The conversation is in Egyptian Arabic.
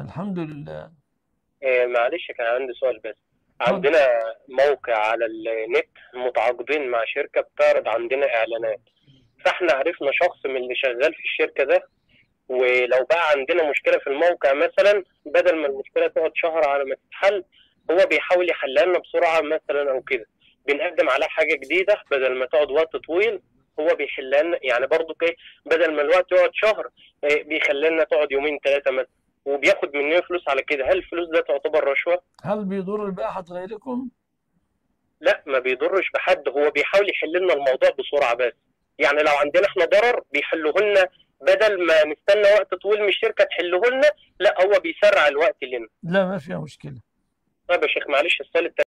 الحمد لله إيه معلش كان عندي سؤال بس عندنا موقع على النت متعاقدين مع شركة بتعرض عندنا إعلانات فإحنا عرفنا شخص من اللي شغال في الشركة ده ولو بقى عندنا مشكلة في الموقع مثلا بدل ما المشكلة تقعد شهر على ما تتحل هو بيحاول يحلها لنا بسرعة مثلا أو كده بنقدم عليها حاجة جديدة بدل ما تقعد وقت طويل هو بيحلها لنا يعني برضه ايه بدل ما الوقت يقعد شهر إيه بيخلي لنا تقعد يومين ثلاثة مثلا وبياخد مننا فلوس على كده هل الفلوس ده تعتبر رشوة؟ هل بيضر بأحد غيركم؟ لا ما بيضرش بحد هو بيحاول يحل لنا الموضوع بسرعة بس يعني لو عندنا احنا ضرر بيحله لنا بدل ما نستنى وقت طويل من الشركة تحله لنا لا هو بيسرع الوقت لنا لا ما فيها مشكلة طيب يا شيخ معلش السؤال التاني